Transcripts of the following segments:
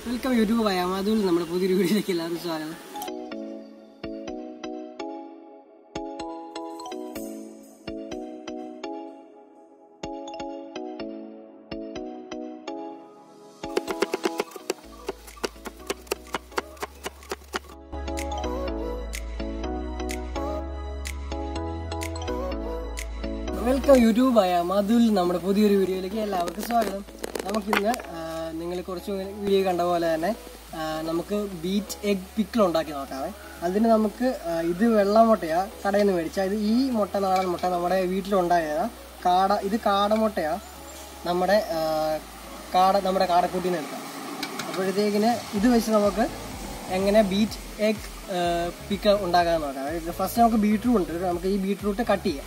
Welcome YouTube വയാമാതുൽ നമ്മുടെ പുതിയൊരു വീഡിയോയിലേക്ക് എല്ലാവർക്കും സ്വാഗതം വെൽക്കം യൂട്യൂബ് വയാമാതുൽ നമ്മുടെ പുതിയൊരു വീഡിയോയിലേക്ക് എല്ലാവർക്കും സ്വാഗതം നമുക്കിന്ന് നിങ്ങൾ കുറച്ച് വീഡിയോ കണ്ട പോലെ തന്നെ ആ, നമുക്ക് ബീറ്റ് എഗ് പിക്കിൾ ഉണ്ടാക്കി നോക്കാവേ അതിന് നമുക്ക് ആ, ഇത് വെള്ളമുട്ടയാ കടയിൽ നിന്ന് മേടിച്ചാൽ ഇത് ഈ മുട്ട നാടൻ മുട്ട നമ്മുടെ വീട്ടിലുണ്ടായതാ കാട ഇത് കാടമുട്ടയാ നമ്മുടെ ആ, കാട നമ്മുടെ കാടക്കൂട്ടിൽ നിന്ന് എടുക്കാം അപ്പോഴത്തേക്കിന് ഇത് വെച്ച് നമുക്ക് എങ്ങനെ ബീറ്റ് എഗ് പിക്ക് ഉണ്ടാക്കാൻ നോക്കാം ഫസ്റ്റ് നമുക്ക് ബീട്രൂട്ട് ഉണ്ട് നമുക്ക് ഈ ബീട്രൂട്ട് കട്ട് ചെയ്യാം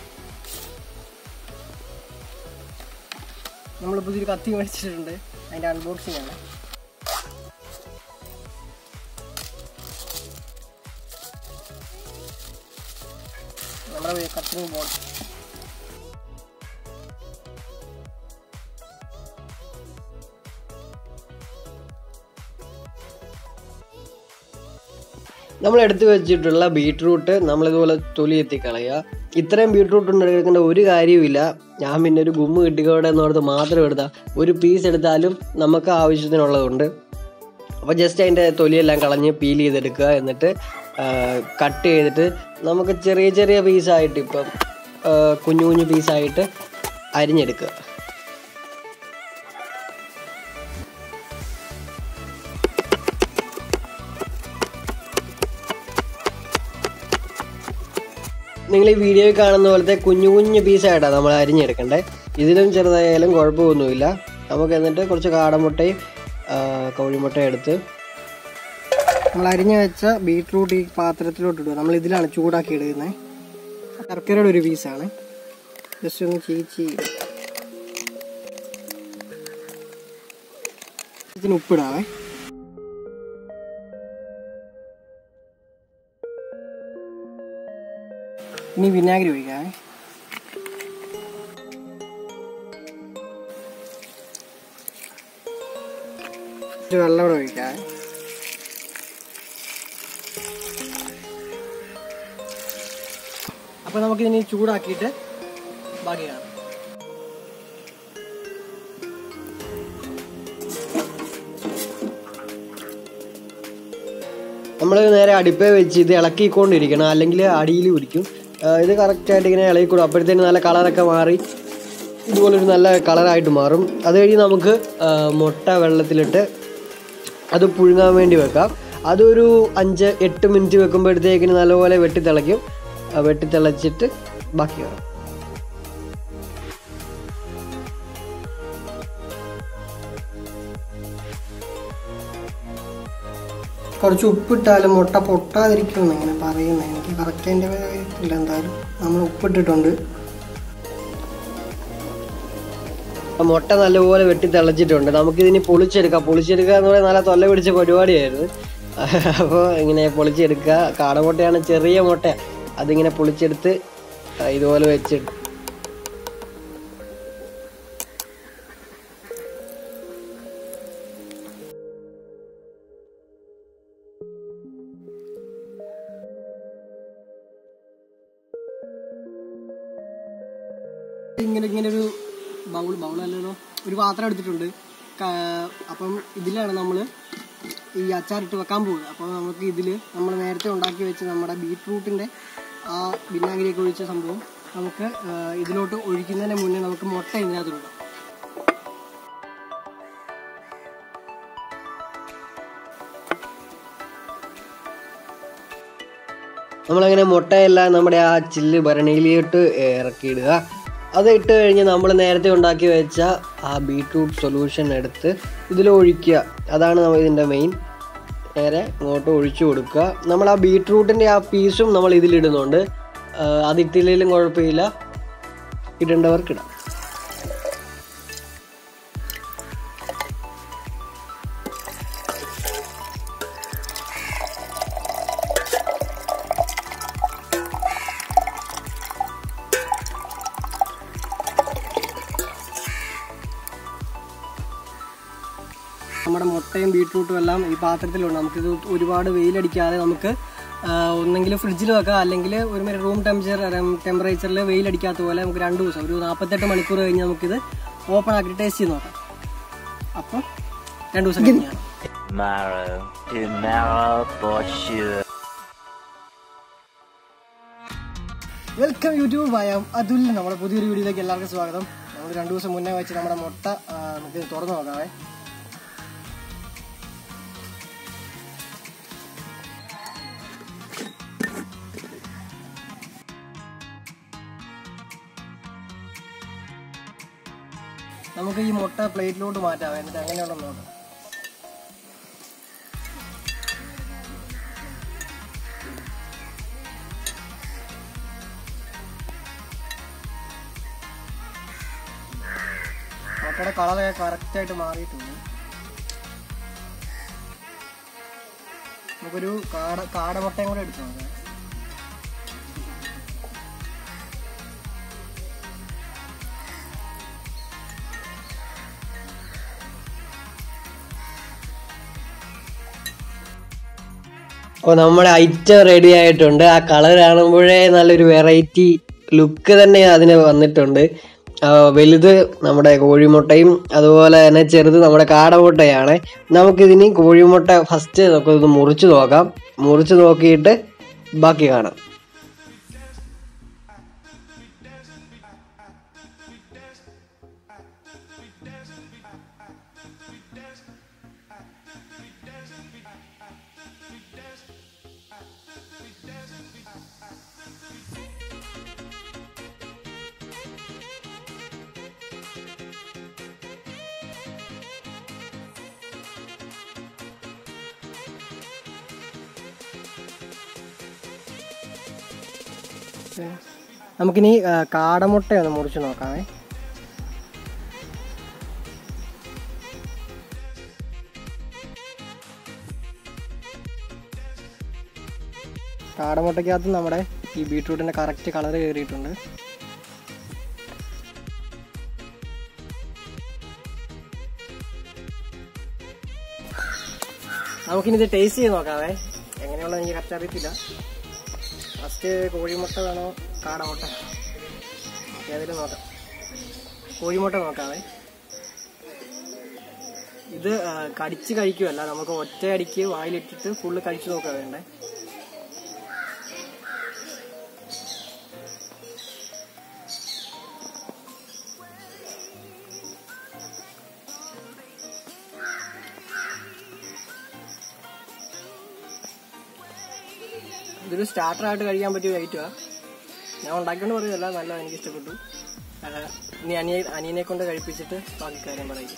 നമ്മൾ പുതിയൊരു കത്തി മേടിച്ചിട്ടുണ്ട് അതിന്റെ അൺബോക്സിംഗ് ആണ് നമ്മുടെ കത്തിങ് ബോർഡ് നമ്മൾ എടുത്തു വെച്ചിട്ടുള്ള ബീട്രൂട്ട് നമ്മളിതുപോലെ തൊലി എത്തി കളയുക ഇത്രയും ബീട്രൂട്ട് ഉണ്ടാക്കേണ്ട ഒരു കാര്യവുമില്ല ഞാൻ പിന്നെ ഒരു ഗുമ്മ് കിട്ടിക്കോട്ടെ എന്നോർത്ത് മാത്രം എടുത്താൽ ഒരു പീസ് എടുത്താലും നമുക്ക് ആവശ്യത്തിനുള്ളതുണ്ട് അപ്പോൾ ജസ്റ്റ് അതിൻ്റെ തൊലിയെല്ലാം കളഞ്ഞ് പീൽ ചെയ്തെടുക്കുക എന്നിട്ട് കട്ട് ചെയ്തിട്ട് നമുക്ക് ചെറിയ ചെറിയ പീസായിട്ട് ഇപ്പം ആ, കുഞ്ഞു കുഞ്ഞു പീസായിട്ട് അരിഞ്ഞെടുക്കുക നിങ്ങൾ ഈ വീഡിയോയിൽ കാണുന്ന പോലത്തെ കുഞ്ഞു കുഞ്ഞു പീസായിട്ടാണ് നമ്മൾ അരിഞ്ഞെടുക്കേണ്ടത് ഇതിലും ചെറുതായാലും കുഴപ്പമൊന്നുമില്ല നമുക്ക് എന്നിട്ട് കുറച്ച് കാടമുട്ടയും ആ, കോഴിമുട്ടയും എടുത്ത് നമ്മൾ അരിഞ്ഞു വെച്ച ബീട്രൂട്ട് ഈ പാത്രത്തിലോട്ട് ഇടുക നമ്മൾ ഇതിലാണ് ചൂടാക്കി എടുക്കുന്നത് ശർക്കരയുടെ ഒരു പീസാണ് ജസ്റ്റ് ഒന്ന് ചീച്ചി ഇതിന് ഉപ്പിടാവേ ഇനി വിനാഗിരി ഒഴിക്കാവേ ഇച്ചിരി വെള്ളം കൂടെ ഒഴിക്കാവേ അപ്പൊ നമുക്ക് ഇതിനെ ചൂടാക്കിയിട്ട് ബാക്കി കാണാം നമ്മൾ നേരെ അടുപ്പേ വെച്ച് ഇത് ഇളക്കിക്കൊണ്ടിരിക്കണം അല്ലെങ്കിൽ അടിയിൽ പിടിക്കും ആ, ഇത് കറക്റ്റായിട്ട് ഇങ്ങനെ ഇളകിക്കൂടും അപ്പോഴത്തേന് നല്ല കളറൊക്കെ മാറി ഇതുപോലൊരു നല്ല കളറായിട്ട് മാറും അത് കഴിഞ്ഞ് നമുക്ക് ആ, മുട്ട വെള്ളത്തിലിട്ട് അത് പുഴുങ്ങാൻ വേണ്ടി വെക്കാം അതൊരു അഞ്ച് എട്ട് മിനിറ്റ് വെക്കുമ്പോഴത്തേക്കിന് നല്ലപോലെ വെട്ടിത്തിളയ്ക്കും ആ, വെട്ടിത്തിളച്ചിട്ട് ബാക്കി കാണാം കുറച്ച് ഉപ്പിട്ടാലും മുട്ട പൊട്ടാതിരിക്കുമെന്ന് ഇങ്ങനെ പറയുന്നത് എനിക്ക് കറക്റ്റ് അതിൻ്റെ കാര്യത്തില്ല എന്തായാലും നമ്മൾ ഉപ്പിട്ടിട്ടുണ്ട് ആ മുട്ട നല്ലപോലെ വെട്ടി തിളച്ചിട്ടുണ്ട് നമുക്കിതിനി പൊളിച്ചെടുക്കാം പൊളിച്ചെടുക്കുക എന്ന് പറയുന്നത് നല്ല തൊല്ല പിടിച്ച പരിപാടിയായിരുന്നു അപ്പോൾ ഇങ്ങനെ പൊളിച്ചെടുക്കുക കാടമുട്ടയാണ് ചെറിയ മുട്ട അതിങ്ങനെ പൊളിച്ചെടുത്ത് ആ, ഇതുപോലെ വെച്ചിട്ട് ഇങ്ങനെ ഇങ്ങനെ ഒരു ബൗൾ ബൗളല്ലല്ലോ ഒരു പാത്രം എടുത്തിട്ടുണ്ട് ക- അപ്പം ഇതിലാണ് നമ്മൾ ഈ അച്ചാറിട്ട് വെക്കാൻ പോകുന്നത് അപ്പോൾ നമുക്ക് ഇതിൽ നമ്മൾ നേരത്തെ ഉണ്ടാക്കി വെച്ച നമ്മുടെ ബീട്രൂട്ടിൻ്റെ ആ വിനാഗിരിയൊക്കെ ഒഴിച്ച സംഭവം നമുക്ക് ആ, ഇതിലോട്ട് ഒഴിക്കുന്നതിന് മുന്നേ നമുക്ക് മുട്ട ഇതിനകത്തിടും നമ്മളങ്ങനെ മുട്ടയെല്ലാം നമ്മുടെ ആ ചില്ല് ഭരണിയിലോട്ട് ഇറക്കിയിടുക അത് ഇട്ട് കഴിഞ്ഞ് നമ്മൾ നേരത്തെ ഉണ്ടാക്കി വെച്ച ആ ബീട്രൂട്ട് സൊല്യൂഷൻ എടുത്ത് ഇതിൽ ഒഴിക്കുക അതാണ് നമ്മൾ ഇതിൻ്റെ മെയിൻ നേരെ ഇങ്ങോട്ട് ഒഴിച്ചു കൊടുക്കുക നമ്മൾ ആ ബീട്രൂട്ടിൻ്റെ ആ പീസും നമ്മൾ ഇതിലിടുന്നുണ്ട് ആ, അതിട്ടില്ലെങ്കിലും കുഴപ്പമില്ല ഇടേണ്ടവർക്കിടാം നമ്മുടെ മുട്ട മുട്ടയും ബീട്രൂട്ടും എല്ലാം ഈ പാത്രത്തിലുണ്ട് നമുക്കിത് ഒരുപാട് വെയിലടിക്കാതെ നമുക്ക് ഒന്നെങ്കിൽ ഫ്രിഡ്ജിൽ വെക്കാം അല്ലെങ്കിൽ ഒരു റൂം ടെമ്പറേച്ചർ ടെമ്പറേച്ചറിൽ വെയിലടിക്കാത്ത പോലെ നമുക്ക് രണ്ട് ദിവസം ഒരു നാൽപ്പത്തെട്ട് മണിക്കൂർ കഴിഞ്ഞ് നമുക്കിത് ഓപ്പൺ ആക്കി ടേസ്റ്റ് ചെയ്ത് നോക്കാം അപ്പം രണ്ട് ദിവസം കഴിഞ്ഞാണ് Tomorrow, tomorrow for sure. Welcome YouTube വായാം അതുൽ നമ്മുടെ പുതിയൊരു വീഡിയോയിലേക്ക് എല്ലാവർക്കും സ്വാഗതം നമ്മൾ രണ്ടു ദിവസം മുന്നേ വെച്ച് നമ്മുടെ മുട്ട ആ, നമുക്ക് തുറന്നു നോക്കാവേ നമുക്ക് ഈ മുട്ട പ്ലേറ്റിലോട്ട് മാറ്റാം എന്നിട്ട് എങ്ങനെയുണ്ടെന്ന് നോക്കാം മുട്ടയുടെ കളറൊക്കെ കറക്റ്റായിട്ട് മാറിയിട്ടുണ്ട് നമുക്കൊരു കാട കാടമുട്ടയും കൂടെ എടുത്തു നോക്കാം അപ്പോൾ നമ്മുടെ ഐറ്റം റെഡി ആയിട്ടുണ്ട് ആ കളർ കാണുമ്പോഴേ നല്ലൊരു വെറൈറ്റി ലുക്ക് തന്നെ അതിന് വന്നിട്ടുണ്ട് ആ, വലുത് നമ്മുടെ കോഴിമുട്ടയും അതുപോലെ തന്നെ ചെറുത് നമ്മുടെ കാടമുട്ടയാണ് നമുക്കിതിനി കോഴിമുട്ട ഫസ്റ്റ് നമുക്കൊന്ന് മുറിച്ച് നോക്കാം മുറിച്ച് നോക്കിയിട്ട് ബാക്കി കാണാം നമുക്കിനി ആ, കാടമുട്ട ഒന്ന് മുറിച്ച് നോക്കാമേ കാടമുട്ടയ്ക്കകത്ത് നമ്മുടെ ഈ ബീട്രൂട്ടിന്റെ കറക്റ്റ് കളർ കയറിയിട്ടുണ്ട് നമുക്കിനി ഇത് ടേസ്റ്റ് ചെയ്ത് നോക്കാവേ എങ്ങനെയുള്ള എനിക്ക് കറക്റ്റ് അറിയത്തില്ല ഫസ്റ്റ് കോഴിമുട്ട വേണോ കാടമുട്ട ഏതെങ്കിലും നോക്കാം കോഴിമുട്ട നോക്കാവേ ഇത് ആ, കടിച്ച് കഴിക്കുമല്ല നമുക്ക് ഒറ്റയടിക്ക് വായിലിട്ടിട്ട് ഫുള്ള് കഴിച്ചു നോക്കുക വേണ്ടേ ഇതൊരു സ്റ്റാർട്ടർ ആയിട്ട് കഴിക്കാൻ പറ്റിയ ഐറ്റമാ ഞാൻ ഉണ്ടാക്കിക്കൊണ്ട് പറയുമല്ല നല്ല എനിക്ക് ഇഷ്ടപ്പെട്ടു ആ, ഇനി അനിയ അനിയനെ കൊണ്ട് കഴിപ്പിച്ചിട്ട് ബാക്കി കാര്യം പറയും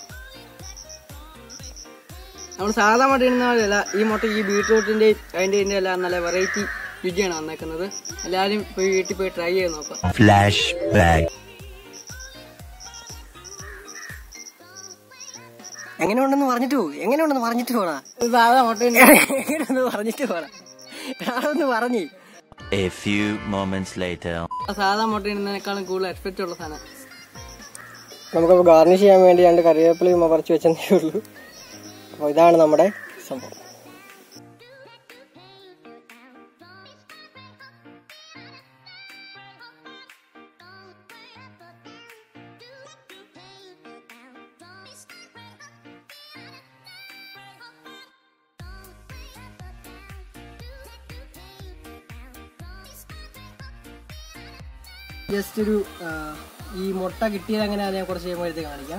നമ്മൾ സാധാ മുട്ട ഇടുന്ന പോലെയല്ല ഈ മുട്ട ഈ ബീട്രൂട്ടിന്റെ അതിന്റെ ഇതിന്റെ എല്ലാം നല്ല വെറൈറ്റി രുചിയാണ് വന്നേക്കുന്നത് എല്ലാവരും പോയി വീട്ടിൽ പോയി ട്രൈ ചെയ്ത് നോക്കാം Flashback. എങ്ങനെയുണ്ടെന്ന് പറഞ്ഞിട്ട് പോകും എങ്ങനെയുണ്ടെന്ന് പറഞ്ഞിട്ട് പോടാ ഇത് സാധാ മുട്ട എങ്ങനെയുണ്ടെന്ന് പറഞ്ഞിട്ട് പോടാ ഞാനൊന്ന് പറഞ്ഞു A few moments later. സാധാ മുട്ട ഇടുന്നതിനേക്കാളും കൂടുതൽ എക്സ്പെക്റ്റ് ഉള്ള സാധനം നമുക്കപ്പോൾ ഗാർണിഷ് ചെയ്യാൻ വേണ്ടി രണ്ട് കറിവേപ്പിലയും പറിച്ച് വെച്ചതേ ഉള്ളൂ അപ്പോൾ ഇതാണ് നമ്മുടെ സംഭവം ജസ്റ്റ് ഒരു ആ, ഈ മുട്ട കിട്ടിയത് എങ്ങനെയാണെന്ന് ഞാൻ കുറച്ച് കഴിയുമ്പോൾ എടുത്ത് കാണിക്കാം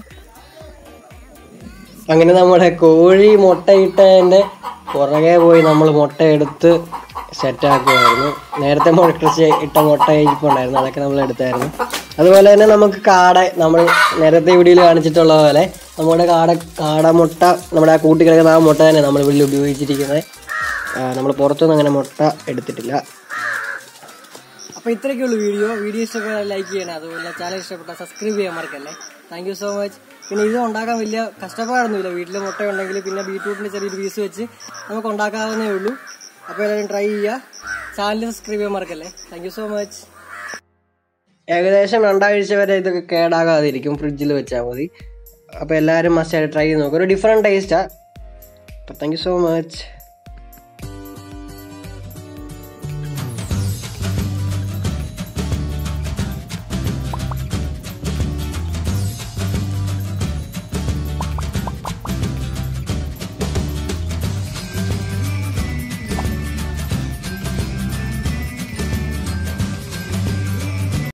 അങ്ങനെ നമ്മുടെ കോഴി മുട്ട ഇട്ടതിൻ്റെ പുറകെ പോയി നമ്മൾ മുട്ട എടുത്ത് സെറ്റാക്കുമായിരുന്നു നേരത്തെ മുട്ട ചെ- ഇട്ട മുട്ട ഇരിപ്പുണ്ടായിരുന്നു അതൊക്കെ നമ്മൾ എടുത്തായിരുന്നു അതുപോലെ തന്നെ നമുക്ക് കാട നമ്മൾ നേരത്തെ വീഡിയോയിൽ കാണിച്ചിട്ടുള്ള പോലെ നമ്മുടെ കാട കാടമുട്ട നമ്മുടെ ആ കൂട്ടി കിടക്കുന്ന ആ മുട്ട തന്നെ നമ്മൾ വീട്ടിൽ ഉപയോഗിച്ചിരിക്കുന്നത് നമ്മൾ പുറത്തുനിന്ന് അങ്ങനെ മുട്ട എടുത്തിട്ടില്ല അപ്പോൾ ഇത്രയൊക്കെയുള്ളൂ വീഡിയോ വീഡിയോ ഇഷ്ടപ്പെട്ടാൽ ലൈക്ക് ചെയ്യണം അതുപോലെ ചാനൽ ഇഷ്ടപ്പെട്ടാൽ സബ്സ്ക്രൈബ് ചെയ്യാൻ മറക്കല്ലേ താങ്ക് യു സോ മച്ച് പിന്നെ ഇത് ഉണ്ടാക്കാൻ വലിയ കഷ്ടപ്പാടൊന്നുമില്ല വീട്ടിൽ മുട്ട ഉണ്ടെങ്കിൽ പിന്നെ ബീട്രൂട്ടിന്റെ ചെറിയൊരു പീസ് വെച്ച് നമുക്ക് ഉണ്ടാക്കാവുന്നേ ഉള്ളൂ അപ്പോൾ എല്ലാവരും ട്രൈ ചെയ്യുക ചാനൽ സബ്സ്ക്രൈബ് ചെയ്യാൻ മറക്കല്ലേ താങ്ക് യു സോ മച്ച് ഏകദേശം രണ്ടാഴ്ച വരെ ഇതൊക്കെ കേടാകാതിരിക്കും ഫ്രിഡ്ജിൽ വെച്ചാൽ മതി അപ്പോൾ എല്ലാവരും മസ്റ്റായിട്ട് ട്രൈ ചെയ്ത് നോക്കും ഒരു ഡിഫറെൻറ്റ് ടേസ്റ്റാണ് അപ്പോൾ താങ്ക് യു സോ മച്ച്